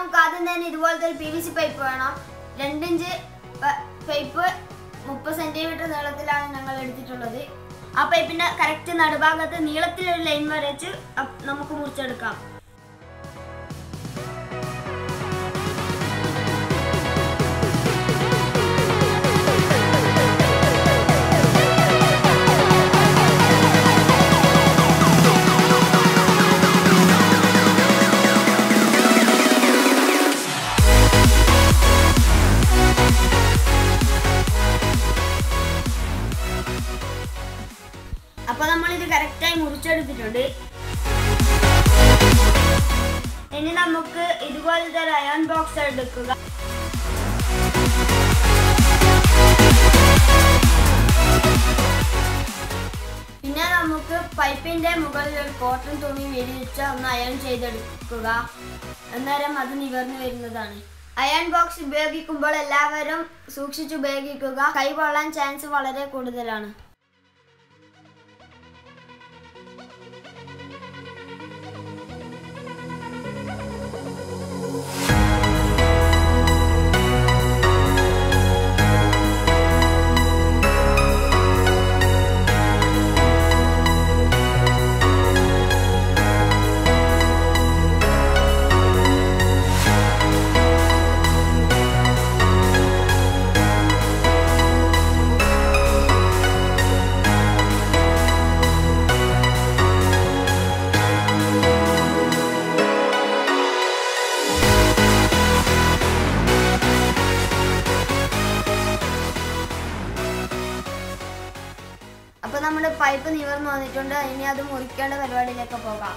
നമുക്ക് ആദ്യം തന്നെ ഇതുപോലത്തെ ഒരു പി വി സി പൈപ്പ് വേണം രണ്ടിഞ്ച് പൈപ്പ് മുപ്പത് സെന്റിമീറ്റർ നീളത്തിലാണ് ഞങ്ങൾ എടുത്തിട്ടുള്ളത് ആ പൈപ്പിന്റെ കറക്റ്റ് നടുഭാഗത്ത് നീളത്തിലൊരു ലൈൻ വരച്ച് അപ്പ് നമുക്ക് മുറിച്ചെടുക്കാം അപ്പൊ നമ്മൾ ഇത് കറക്റ്റായി മുറിച്ചെടുത്തിട്ടുണ്ട് ഇനി നമുക്ക് ഇതുപോലത്തെ ഒരു അയൺ ബോക്സ് എടുക്കുക പിന്നെ നമുക്ക് പൈപ്പിന്റെ മുകളിൽ ഒരു കോട്ടൺ തുണി വിരിച്ച് ഒന്ന് അയൺ ചെയ്തെടുക്കുക അന്നേരം അത് നിവർന്നു വരുന്നതാണ് അയൺ ബോക്സ് ഉപയോഗിക്കുമ്പോൾ എല്ലാവരും സൂക്ഷിച്ച് ഉപയോഗിക്കുക കൈ പൊള്ളാൻ ചാൻസ് വളരെ കൂടുതലാണ് അപ്പൊ നമ്മുടെ പൈപ്പ് നിവർന്നു വന്നിട്ടുണ്ട് ഇനി അത് മുറിക്കേണ്ട പരിപാടിയിലേക്ക് പോകാം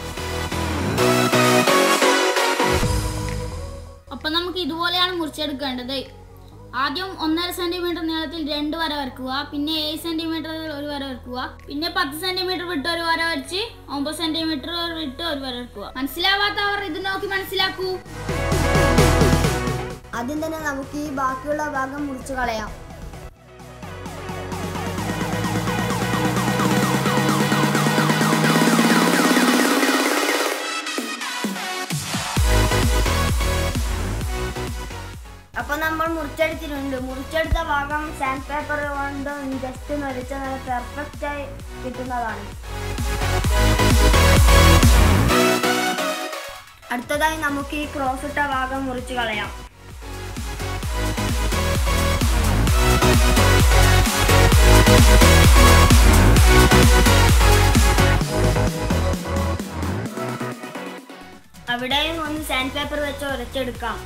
അപ്പൊ നമുക്ക് ഇതുപോലെയാണ് മുറിച്ചെടുക്കേണ്ടത് ആദ്യം ഒന്നര സെന്റിമീറ്റർ നീളത്തിൽ രണ്ട് വര വരക്കുക പിന്നെ ഏഴ് സെന്റിമീറ്റർ ഒരു വര വരക്കുക പിന്നെ പത്ത് സെന്റിമീറ്റർ വിട്ട് ഒരു വര വരച്ച് ഒമ്പത് സെന്റിമീറ്റർ വിട്ട് ഒരു വര വരക്കുക മനസ്സിലാവാത്തവർ ഇത് നോക്കി മനസ്സിലാക്കൂ ആദ്യം തന്നെ നമുക്ക് ഈ ബാക്കിയുള്ള ഭാഗം മുറിച്ചു കളയാം അപ്പൊ നമ്മൾ മുറിച്ചെടുത്തിട്ടുണ്ട് മുറിച്ചെടുത്ത ഭാഗം സാൻഡ് പേപ്പർ കൊണ്ട് ജസ്റ്റ് നൊരിച്ച നല്ല പെർഫെക്റ്റ് ആയി കിട്ടുന്നതാണ് അടുത്തതായി നമുക്ക് ഈ ക്രോസ് ഇട്ട ഭാഗം മുറിച്ച് കളയാം അവിടെയും ഒന്ന് സാൻഡ് പേപ്പർ വെച്ച് ഉരച്ചെടുക്കാം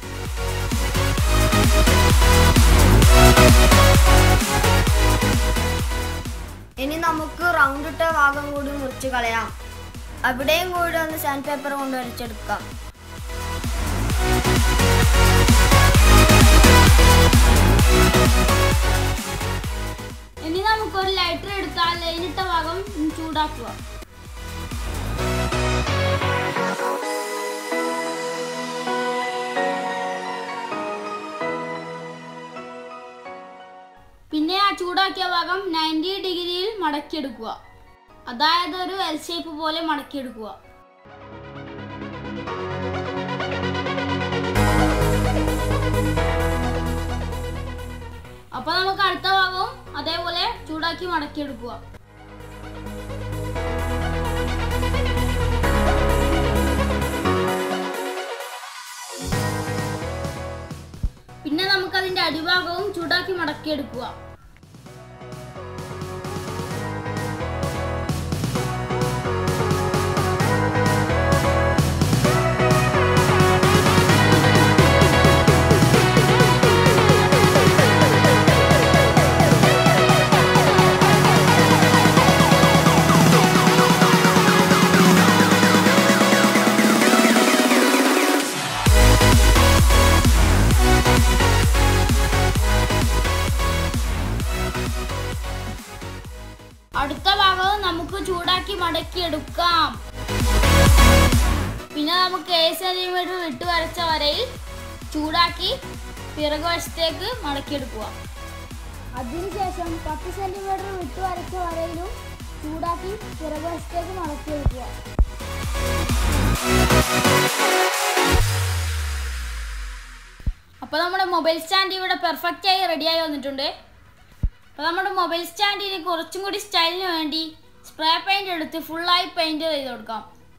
ഇനി നമുക്ക് റൗണ്ട് ഇട്ട ഭാഗം കൂടി മുറിച്ച് കളയാം അവിടെയും കൂടി ഒന്ന് സാൻഡ് പേപ്പർ കൊണ്ട് വരച്ചെടുക്കാം ഇനി നമുക്കൊരു ലൈറ്റർ എടുത്താൽ ലൈനിട്ട ഭാഗം ചൂടാക്കുക പിന്നെ ആ ചൂടാക്കിയ ഭാഗം നയൻറ്റി ഡിഗ്രിയിൽ മടക്കിയെടുക്കുക അതായത് ഒരു എൽ ഷേപ്പ് പോലെ മടക്കിയെടുക്കുക അപ്പൊ നമുക്ക് അടുത്ത ഭാഗവും അതേപോലെ ചൂടാക്കി മടക്കിയെടുക്കുക പിന്നെ നമുക്ക് അതിന്റെ അടിഭാഗവും ചൂടാക്കി മടക്കിയെടുക്കുക അടുത്ത ഭാഗവും നമുക്ക് ചൂടാക്കി മടക്കിയെടുക്കാം പിന്നെ നമുക്ക് ഏഴ് സെന്റിമീറ്റർ വിട്ട് വരച്ച വരയിൽ ചൂടാക്കി പിറകു വശത്തേക്ക് മടക്കിയെടുക്കുക അതിനുശേഷം പത്ത് സെന്റിമീറ്റർ വിട്ടു വരച്ച വരയിലും ചൂടാക്കി പിറകുവശത്തേക്ക് മടക്കിയെടുക്കുക അപ്പോൾ നമ്മുടെ മൊബൈൽ സ്റ്റാൻഡ് ഇവിടെ പെർഫെക്റ്റ് ആയി റെഡിയായി വന്നിട്ടുണ്ട് അപ്പോൾ നമ്മുടെ മൊബൈൽ സ്റ്റാൻഡിന് കുറച്ചും കൂടി സ്റ്റൈലിന് വേണ്ടി സ്പ്രേ പെയിന്റ് എടുത്ത് ഫുള്ളായി പെയിന്റ് ചെയ്ത് കൊടുക്കാം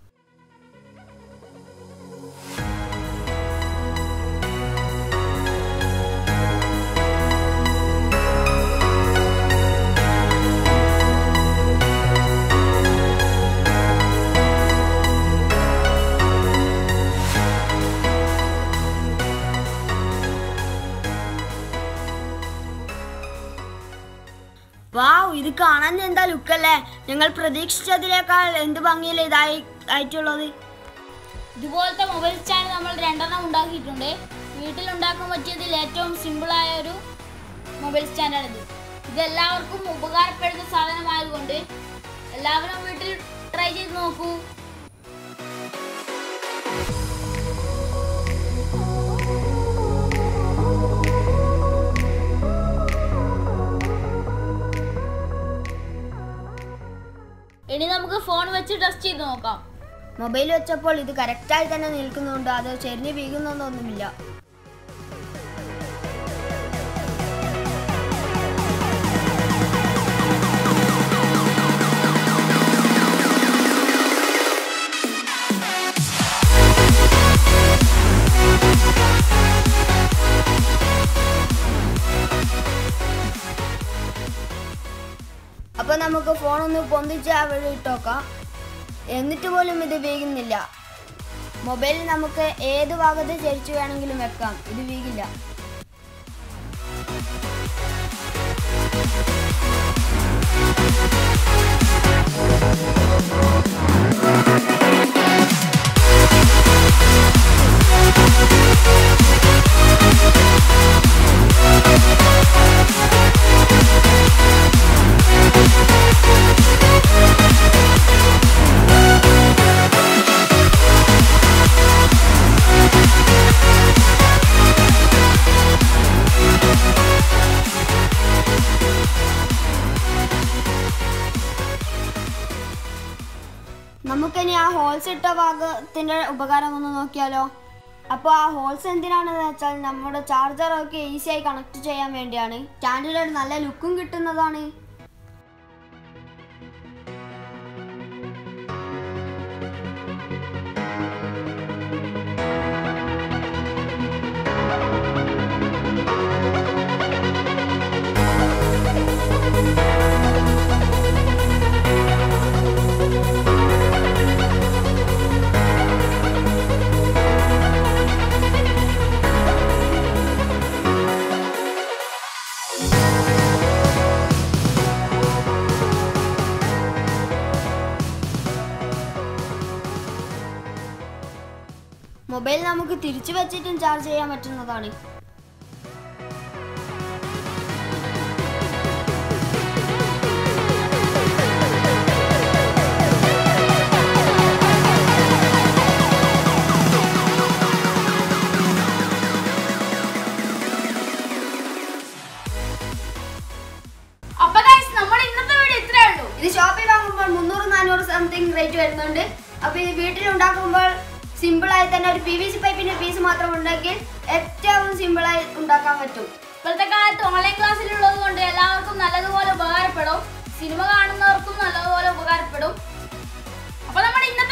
വാവ് ഇത് കാണാൻ എന്താ ലുക്കല്ലേ ഞങ്ങൾ പ്രതീക്ഷിച്ചതിനേക്കാൾ എന്ത് ഭംഗിയല്ലേ ഇതായി ആയിട്ടുള്ളത് ഇതുപോലത്തെ മൊബൈൽ സ്റ്റാൻഡ് നമ്മൾ രണ്ടെണ്ണം ഉണ്ടാക്കിയിട്ടുണ്ട് വീട്ടിൽ ഉണ്ടാക്കാൻ പറ്റിയതിൽ ഏറ്റവും സിമ്പിളായ ഒരു മൊബൈൽ സ്റ്റാൻഡാണിത് ഇത് എല്ലാവർക്കും ഉപകാരപ്പെടുന്ന സാധനമായതുകൊണ്ട് എല്ലാവരും വീട്ടിൽ ട്രൈ ചെയ്ത് നോക്കൂ ഇനി നമുക്ക് ഫോൺ വെച്ച് ടെസ്റ്റ് ചെയ്ത് നോക്കാം മൊബൈൽ വെച്ചപ്പോൾ ഇത് കറക്റ്റായി തന്നെ നിൽക്കുന്നുണ്ട് അത് ചെരിഞ്ഞ് വീകുന്നൊന്നുമില്ല അപ്പൊ നമുക്ക് ഫോൺ ഒന്ന് പൊന്തിച്ച് അവിടെ ഇട്ടോക്കാം എന്നിട്ട് പോലും ഇത് വീകുന്നില്ല മൊബൈൽ നമുക്ക് ഏത് ഭാഗത്ത് ചരിച്ചു വേണമെങ്കിലും വെക്കാം ഇത് വീകില്ല നമുക്കിനി ആ ഹോൾസ് ഇട്ട ഭാഗത്തിന്റെ ഉപകാരം ഒന്ന് നോക്കിയാലോ അപ്പോൾ ആ ഹോൾസ് എന്തിനാണെന്ന് വെച്ചാൽ നമ്മുടെ ചാർജറൊക്കെ ഈസിയായി കണക്ട് ചെയ്യാൻ വേണ്ടിയാണ് സ്റ്റാൻഡിൽ ഒരു നല്ല ലുക്കും കിട്ടുന്നതാണ് മൊബൈൽ നമുക്ക് തിരിച്ചു വെച്ചിട്ടും ചാർജ് ചെയ്യാൻ പറ്റുന്നതാണ് അപ്പൊ guys, നമ്മുടെ ഇന്നത്തെ വീഡിയോ ഇത്രേ ഉള്ളൂ ഇത് ഷോപ്പിൽ വാങ്ങുമ്പോൾ മുന്നൂറ് നാനൂറ് സംതിങ് റേറ്റ് വരുന്നുണ്ട് അപ്പോൾ ഇത് വീട്ടിൽ ഉണ്ടാക്കുമ്പോൾ സിമ്പിളായി തന്നെ ഒരു പി വി സി പൈപ്പിന്റെ പീസ് മാത്രം ഉണ്ടെങ്കിൽ ഏറ്റവും സിമ്പിളായി ഉണ്ടാക്കാൻ പറ്റും ഇപ്പോഴത്തെ കാലത്ത് ഓൺലൈൻ ക്ലാസ്സിലുള്ളത് കൊണ്ട് എല്ലാവർക്കും നല്ലതുപോലെ ഉപകാരപ്പെടും സിനിമ കാണുന്നവർക്കും നല്ലതുപോലെ ഉപകാരപ്പെടും അപ്പൊ നമ്മുടെ ഇന്നത്തെ